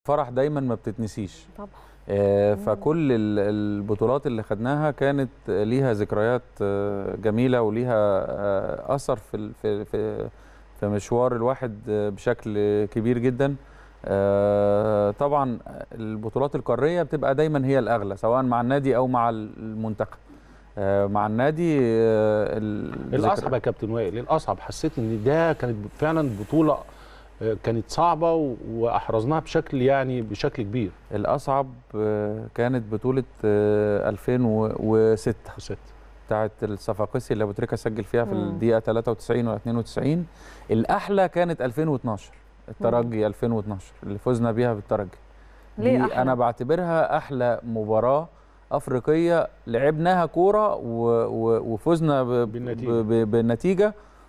فرح دايما ما بتتنسيش طبعا آه، فكل ال- البطولات اللي خدناها كانت ليها ذكريات آه، جميله وليها آه، اثر في ال- في في في مشوار الواحد آه، بشكل كبير جدا آه، طبعا البطولات القاريه بتبقى دايما هي الاغلى سواء مع النادي او مع المنتخب آه، مع النادي آه، ال- الاصعب يا كابتن وائل الاصعب حسيت ان ده كانت فعلا بطوله آه، كانت صعبه و- واحرزناها بشكل يعني بشكل كبير الاصعب آه، كانت بطوله آه، 2006 ست بتاعت الصفاقسي اللي ابو تريكه سجل فيها في مم. الدقيقه 93 ولا 92 الاحلى كانت 2012 الترجي 2012 اللي فزنا بيها بالترجي ليه دي أحلى؟ انا بعتبرها احلى مباراه افريقيه لعبناها كوره و- و- وفزنا ب- بالنتيجة. ب- ب- بالنتيجه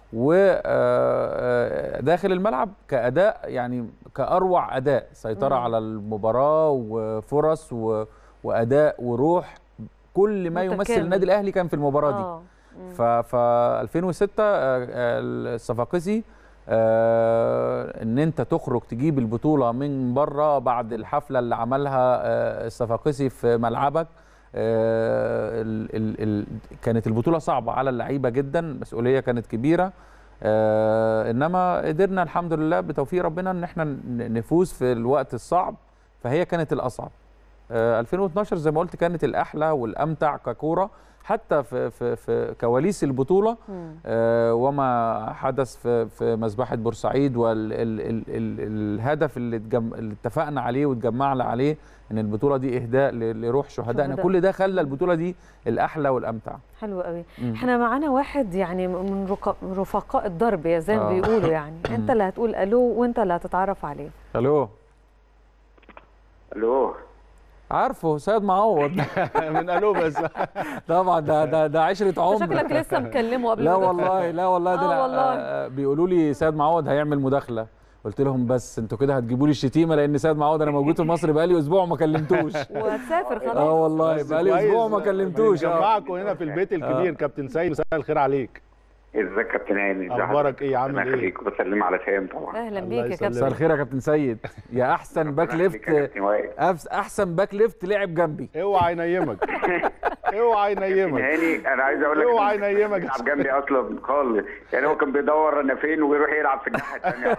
وداخل الملعب كاداء يعني كاروع اداء سيطره مم. على المباراه وفرص و- واداء وروح كل ما يمثل متكامل. النادي الاهلي كان في المباراه دي آه. مم. ف ف 2006 آه، آه، الصفاقسي آه، ان انت تخرج تجيب البطوله من بره بعد الحفله اللي عملها آه، الصفاقسي في ملعبك آه، ال ال ال كانت البطوله صعبه على اللعيبه جدا مسؤوليه كانت كبيره آه، انما قدرنا الحمد لله بتوفيق ربنا ان احنا ن- نفوز في الوقت الصعب فهي كانت الاصعب آه، 2012 زي ما قلت كانت الاحلى والامتع ككوره حتى في في في كواليس البطوله مم. آه، وما حدث في في مذبحه بورسعيد والهدف اللي اتجم- اللي اتفقنا عليه واتجمعنا عليه ان البطوله دي اهداء ل- لروح شهدائنا شهداء. كل ده خلى البطوله دي الاحلى والامتع حلو قوي مم. احنا معانا واحد يعني من رق- رفقاء الضرب يا زي ما آه. بيقولوا يعني انت اللي هتقول الو وانت اللي هتتعرف عليه الو الو عارفه سيد معوض من الو بس طبعا ده ده ده عشره انت عمر شكلك لسه مكلمه قبل لا ما تدخل. والله لا والله ده آه أنا- والله. آه، بيقولوا لي سيد معوض هيعمل مداخله قلت لهم بس انتوا كده هتجيبوا لي الشتيمه لان سيد معوض انا موجود في مصر بقالي اسبوع وما كلمتوش وهتسافر خلاص اه والله بس بقالي كويس، اسبوع ما كلمتوش آه. بنجمعكم هنا في البيت الكبير كابتن سيد مساء الخير عليك ازيك يا كابتن هاني ازي أخبارك حضرتك؟ إيه؟ عامل ربنا إيه؟ يخليك وبسلم على سام طبعا اهلا الله بيك يا يسلمك. كابتن مساء الخير يا كابتن سيد يا احسن باك ربنا يخليك يا ليفت كابتن وائل. أفس- احسن باك ليفت لعب جنبي اوعى ينيمك اوعى كابتن ينيمك هاني انا عايز اقول لك اوعى إنه ينيمك. بيلعب جنبي اصلا خالص يعني هو كان بيدور انا فين ويروح يلعب في الناحيه الثانيه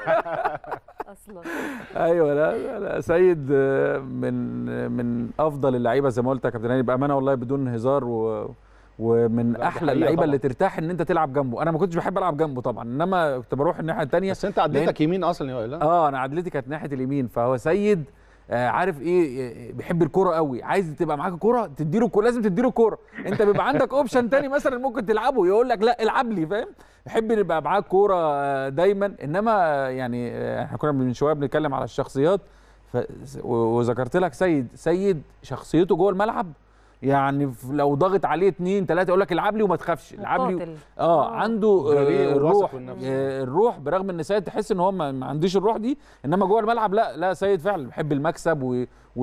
اصلا ايوه لا لا, لا سيد آه، من من افضل اللعيبه زي ما قلت يا كابتن هاني بامانه والله بدون هزار و ومن لا، دي احلى حقيقة اللعيبه طبعا. اللي ترتاح ان انت تلعب جنبه انا ما كنتش بحب العب جنبه طبعا انما كنت بروح الناحيه الثانيه بس انت عديتك يمين اصلا يا وائل ها؟ اه انا عدلتي كانت ناحيه اليمين فهو سيد آه عارف ايه آه، بيحب الكوره قوي عايز تبقى معاك كوره تديله الكوره لازم تديله الكوره انت بيبقى عندك اوبشن تاني مثلا ممكن تلعبه يقول لك لا العب لي فاهم يحب يبقى معاك كوره آه، دايما انما آه، يعني آه، احنا كنا من شويه بنتكلم على الشخصيات ف... و- وذكرت لك سيد سيد شخصيته جوه الملعب يعني ف- لو ضاغط عليه اتنين تلاته يقول لك العب لي وما تخافش العب لي مقاتل. اه آه. عنده جريء آه وواثق الروح من نفسه. آه الروح برغم ان سيد تحس ان هو ما ما عندوش الروح دي انما جوه الملعب لا لا سيد فعلا بيحب المكسب و-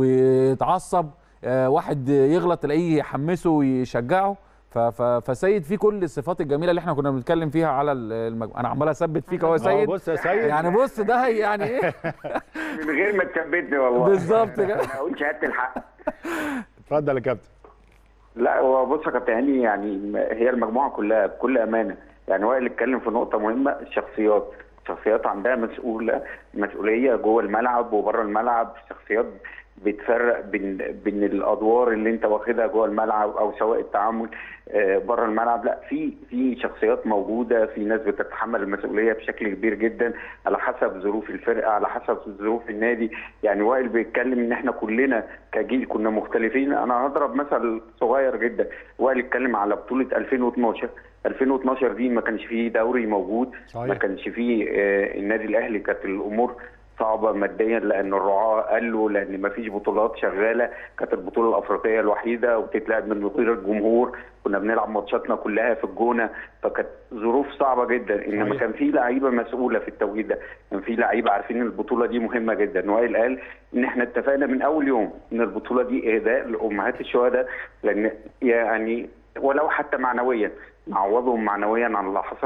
ويتعصب آه واحد يغلط تلاقيه يحمسه ويشجعه ف- ف- فسيد فيه كل الصفات الجميله اللي احنا كنا بنتكلم فيها على المجموعه انا عمال اثبت فيك اهو يا اه سيد بص يا سيد يعني بص ده هي- يعني ايه من غير ما تثبتني والله بالظبط كده انا اقول شهاده الحق اتفضل يا كابتن لا هو بص يا كابتن هاني يعني م- هي المجموعه كلها بكل امانه يعني وائل اتكلم في نقطه مهمه الشخصيات الشخصيات عندها مسؤوله مسؤوليه جوه الملعب وبره الملعب الشخصيات بتفرق بين بين الادوار اللي انت واخدها جوه الملعب او سواء التعامل آه، بره الملعب لا في في شخصيات موجوده في ناس بتتحمل المسؤوليه بشكل كبير جدا على حسب ظروف الفرقه على حسب ظروف النادي يعني وائل بيتكلم ان احنا كلنا كجيل كنا مختلفين انا هضرب مثل صغير جدا وائل اتكلم على بطوله 2012 2012 دي ما كانش فيه دوري موجود صحيح. ما كانش فيه آه، النادي الاهلي كانت الامور صعبه ماديا لان الرعاه قلوا لان ما فيش بطولات شغاله كانت البطوله الافريقيه الوحيده وبتتلعب من غير الجمهور كنا بنلعب ماتشاتنا كلها في الجونه فكانت ظروف صعبه جدا انما صحيح. كان في لعيبه مسؤوله في التوقيت ده كان في لعيبه عارفين ان البطوله دي مهمه جدا وائل قال ان احنا اتفقنا من اول يوم ان البطوله دي اهداء لامهات الشهداء لان يعني ولو حتى معنويا نعوضهم معنويا عن اللي حصل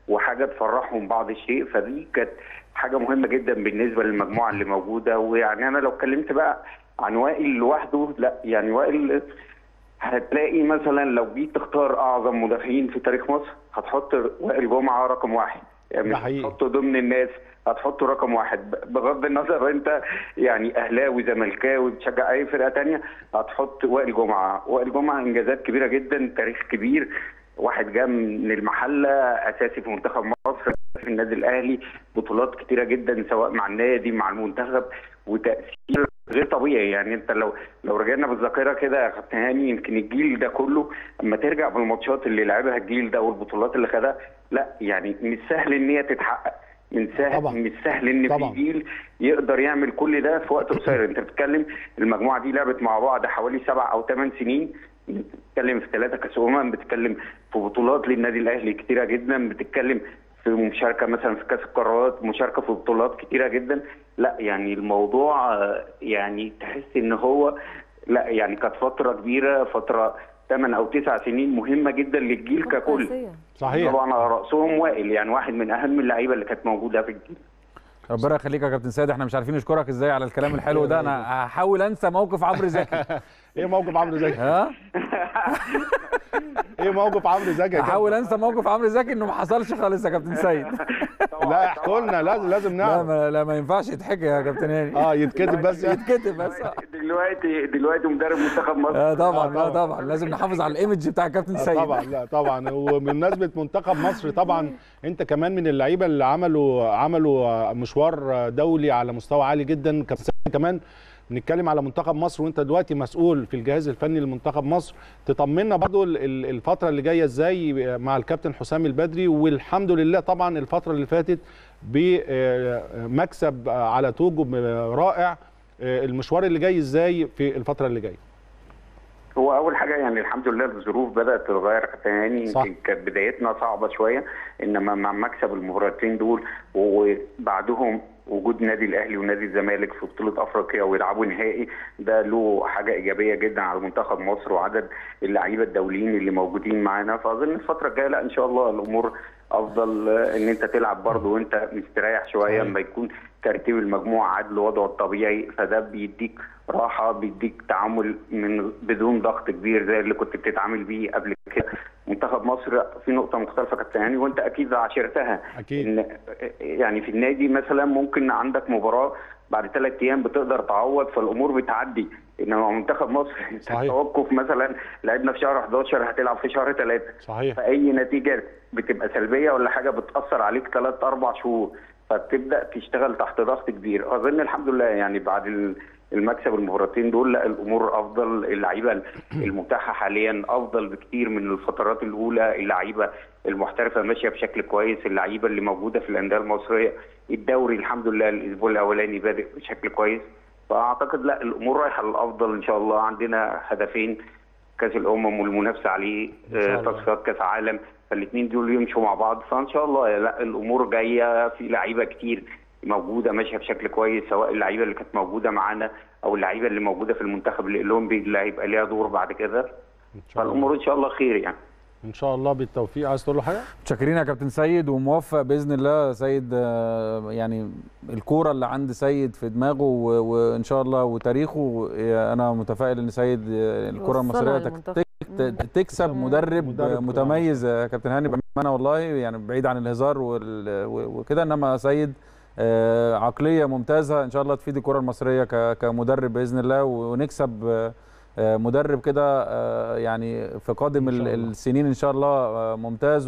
وحاجه تفرحهم بعض الشيء فدي كانت حاجه مهمه جدا بالنسبه للمجموعه اللي موجوده ويعني انا لو اتكلمت بقى عن وائل لوحده لا يعني وائل هتلاقي مثلا لو جيت تختار اعظم مدافعين في تاريخ مصر هتحط وائل جمعه رقم واحد يعني ده مش حقيقي. هتحطه ضمن الناس هتحطه رقم واحد ب- بغض النظر انت يعني اهلاوي زملكاوي بتشجع اي فرقه تانية هتحط وائل جمعه وائل جمعه انجازات كبيره جدا تاريخ كبير واحد جاء من المحله اساسي في منتخب مصر أساسي في النادي الاهلي بطولات كتيره جدا سواء مع النادي مع المنتخب وتاثير غير طبيعي يعني انت لو لو رجعنا بالذاكره كده يا كابتن هاني يمكن الجيل ده كله اما ترجع بالماتشات اللي لعبها الجيل ده والبطولات اللي خدها لا يعني مش سهل ان هي تتحقق من سهل طبعا. مش سهل ان طبعا. في جيل يقدر يعمل كل ده في وقت قصير انت بتتكلم المجموعه دي لعبت مع بعض حوالي سبع او ثمان سنين بتتكلم في ثلاثه كاس امم بتتكلم في بطولات للنادي الاهلي كتيره جدا بتتكلم في مشاركه مثلا في كاس القارات مشاركه في بطولات كتيره جدا لا يعني الموضوع آه، يعني تحس ان هو لا يعني كانت فتره كبيره فتره ثمان او تسع سنين مهمه جدا للجيل ككل قاسية. صحيح طبعا على راسهم وائل يعني واحد من اهم اللعيبه اللي كانت موجوده في الجيل ربنا يخليك يا كابتن سيد احنا مش عارفين نشكرك ازاي على الكلام الحلو ده انا هحاول انسى موقف عمرو زكي ايه موقف عمرو زكي ها ايه موقف عمرو زكي يا كابتن؟ هحاول انسى موقف عمرو زكي انه ما حصلش خالص يا كابتن سيد لا احكوا لنا لازم لازم لا نعرف ما, لا ما ينفعش يتحكي يا كابتن هاني اه يتكتب بس يتكتب بس دلوقتي دلوقتي مدرب منتخب مصر آه طبعا آه لا طبعا. طبعا لازم نحافظ على الايمج بتاع الكابتن آه سيد طبعا لا طبعا وبمناسبه منتخب مصر طبعا انت كمان من اللعيبه اللي عملوا عملوا مشوار دولي على مستوى عالي جدا كابتن كمان بنتكلم على منتخب مصر وانت دلوقتي مسؤول في الجهاز الفني لمنتخب مصر تطمنا برضو ال- ال- الفتره اللي جايه ازاي مع الكابتن حسام البدري والحمد لله طبعا الفتره اللي فاتت بمكسب على توج رائع المشوار اللي جاي ازاي في الفتره اللي جايه هو اول حاجه يعني الحمد لله الظروف بدات تتغير يا كابتن هاني صح. يمكن كانت بدايتنا صعبه شويه انما مع مكسب المباراتين دول وبعدهم وجود نادي الاهلي ونادي الزمالك في بطوله افريقيا ويلعبوا نهائي ده له حاجه ايجابيه جدا على منتخب مصر وعدد اللعيبه الدوليين اللي موجودين معانا فاظن الفتره الجايه لا ان شاء الله الامور افضل آه، ان انت تلعب برضه وانت مستريح شويه صحيح. اما يكون ترتيب المجموعه عدل وضعه الطبيعي فده بيديك راحه بيديك تعامل من بدون ضغط كبير زي اللي كنت بتتعامل بيه قبل كده منتخب مصر في نقطه مختلفه كابتن هاني وانت اكيد عاشرتها اكيد ان يعني في النادي مثلا ممكن عندك مباراه بعد ثلاث ايام بتقدر تعوض فالامور بتعدي انما منتخب مصر صحيح. التوقف مثلا لعبنا في شهر 11 هتلعب في شهر 3 صحيح فاي نتيجه بتبقى سلبيه ولا حاجه بتاثر عليك ثلاث اربع شهور فبتبدا تشتغل تحت ضغط كبير اظن الحمد لله يعني بعد ال- المكسب المباراتين دول لا الامور افضل اللعيبه المتاحه حاليا افضل بكتير من الفترات الاولى اللعيبه المحترفه ماشيه بشكل كويس اللعيبه اللي موجوده في الانديه المصريه الدوري الحمد لله الاسبوع الاولاني بادئ بشكل كويس فاعتقد لا الامور رايحه للافضل ان شاء الله عندنا هدفين كاس الامم والمنافسه عليه إن شاء آه، الله. تصفيات كاس عالم فالاثنين دول يمشوا مع بعض فان شاء الله لا الامور جايه في لعيبه كتير موجوده ماشيه بشكل كويس سواء اللعيبه اللي كانت موجوده معانا او اللعيبه اللي موجوده في المنتخب الاولمبي اللي هيبقى ليها دور بعد كده ان شاء الله فالامور ان شاء الله خير يعني ان شاء الله بالتوفيق عايز تقول له حاجه متشكرين يا كابتن سيد وموفق باذن الله سيد آه، يعني الكوره اللي عند سيد في دماغه و- وان شاء الله وتاريخه آه، انا متفائل ان سيد آه، الكره يوصلها المصريه تك- للمنتخب. تك- تكسب مدرب, مدرب متميز يا كابتن هاني بامانه والله يعني بعيد عن الهزار وال- و- وكده انما سيد آه، عقليه ممتازه ان شاء الله تفيد الكره المصريه ك- كمدرب باذن الله ونكسب آه، آه، مدرب كده آه، يعني في قادم إن شاء ال- الله. السنين ان شاء الله آه، ممتاز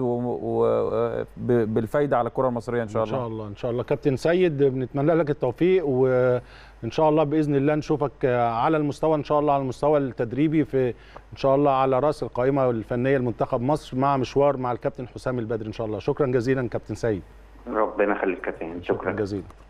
وبالفايده على الكره المصريه ان شاء ان الله شاء الله ان شاء الله كابتن سيد بنتمنى لك التوفيق وان شاء الله باذن الله نشوفك على المستوى ان شاء الله على المستوى التدريبي في ان شاء الله على راس القائمه الفنيه لمنتخب مصر مع مشوار مع الكابتن حسام البدري ان شاء الله شكرا جزيلا كابتن سيد ربنا يخليك يا كابتن شكرا جزيلا